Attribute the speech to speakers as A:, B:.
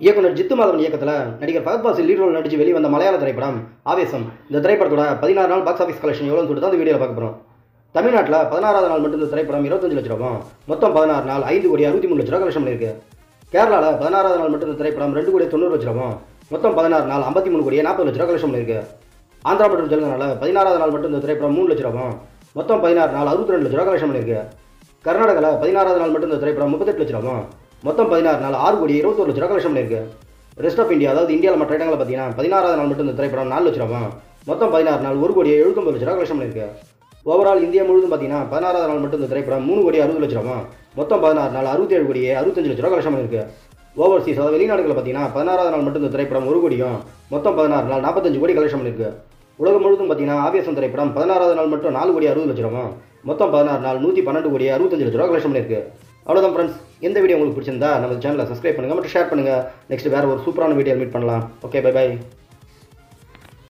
A: இயக்குனர் ஜித்து மாதவன் இயக்கத்தில் நடிகர் ஃபகத் பாசில் லீட் ரோல் நடிச்சு வெளிவந்த மலையாள திரைப்படம் ஆவேசம் இந்த திரைப்படத்தோட பதினாறு நாள் பாக்ஸ் ஆஃபீஸ் கலெக்ஷன் எவ்வளோன்னு சொல்லிட்டு தான் இந்த வீடியோவில் பார்க்க போகிறோம் தமிழ்நாட்டில் பதினாறாவது நாள் மட்டும் இந்த திரைப்படம் இருபத்தஞ்சு லட்ச ரூபா மொத்தம் பதினாறு நாள் ஐந்து கோடி அறுபத்தி மூணு லட்ச ரூபா கலெக்ஷன் பண்ணியிருக்கு கேரளாவில் பதினாறாவது நாள் மட்டும் இந்த திரைப்படம் ரெண்டு கோடி தொண்ணூறு லட்ச ரூபா மொத்தம் பதினாறு நாள் ஐம்பத்தி மூணு கோடி நாற்பது லட்ச ரூபா கலெக்ஷன் பண்ணியிருக்கு ஆந்திரா மற்றும் தெலுங்கானால பதினாறாவது நாள் மட்டும் இந்த திரைப்படம் மூணு லட்ச ரூபா மொத்தம் பதினாறு நாள் அறுபத்தி ரெண்டு லட்ச ரூபா கலெக்ஷன் பண்ணியிருக்கு கர்நாடகாவில் பதினாறாவது நாள் மட்டும் இந்த திரைப்படம் முப்பத்தெட்டு லட்ச ரூபா மொத்தம் பதினாறு நாள் ஆறு கோடி இருபத்தொரு லட்ச ரூபா கலெக்ஷன் பண்ணியிருக்கு ரெஸ்ட் ஆஃப் இந்தியா அதாவது இந்தியாவில் மற்ற இடங்களை பார்த்தீங்கன்னா பதினாறாவது நாள் மட்டும் இந்த திரைப்படம் நாலு லட்ச ரூபா மொத்தம் பதினாறு நாள் ஒரு கோடி எழுபத்தொம்பது லட்ச ரூபா கலெக்ஷன் பண்ணியிருக்கு ஓவரால் இந்தியா முழுவதும் பார்த்தீங்கன்னா பதினாறாவது நாள் மட்டும் இந்த திரைப்படம் மூணு கோடி அறுபது லட்ச ரூபா மொத்தம் பதினாறு நாள் அறுபத்தேழு கோடி அறுபத்தஞ்சு லட்ச ரூபா கலெக்ஷன் பண்ணியிருக்கு ஓவர்சீஸ் அதாவது வெளிநாடுகளில் பார்த்தீங்கன்னா பதினாறாவது நாள் மட்டும் இந்த திரைப்படம் ஒரு கோடியும் மொத்தம் பதினாறு நாள் நாற்பத்தஞ்சு கோடி கலெக்ஷன் பண்ணியிருக்கு உலகம் முழுவதும் பார்த்தீங்கன்னா ஆவேசம் திரைப்படம் பதினாறாவது நாள் மட்டும் நாலு கோடி அறுபது லட்ச ரூபா மொத்தம் பதினாறு நாள் நூற்றி பன்னெண்டு கோடி அறுபத்தஞ்சு லட்ச ரூபா கலெக்ஷன் பண்ணியிருக்கு அவ்வளோதான் ஃப்ரெண்ட்ஸ் இந்த வீடியோ உங்களுக்கு பிடிச்சிருந்தா நம்ம சேனலை சப்ஸ்கிரைப் பண்ணுங்கள் மற்றும் ஷேர் பண்ணுங்கள் நெக்ஸ்ட் வேறு ஒரு சூப்பரான வீடியோ மீட் பண்ணலாம் ஓகே பை பை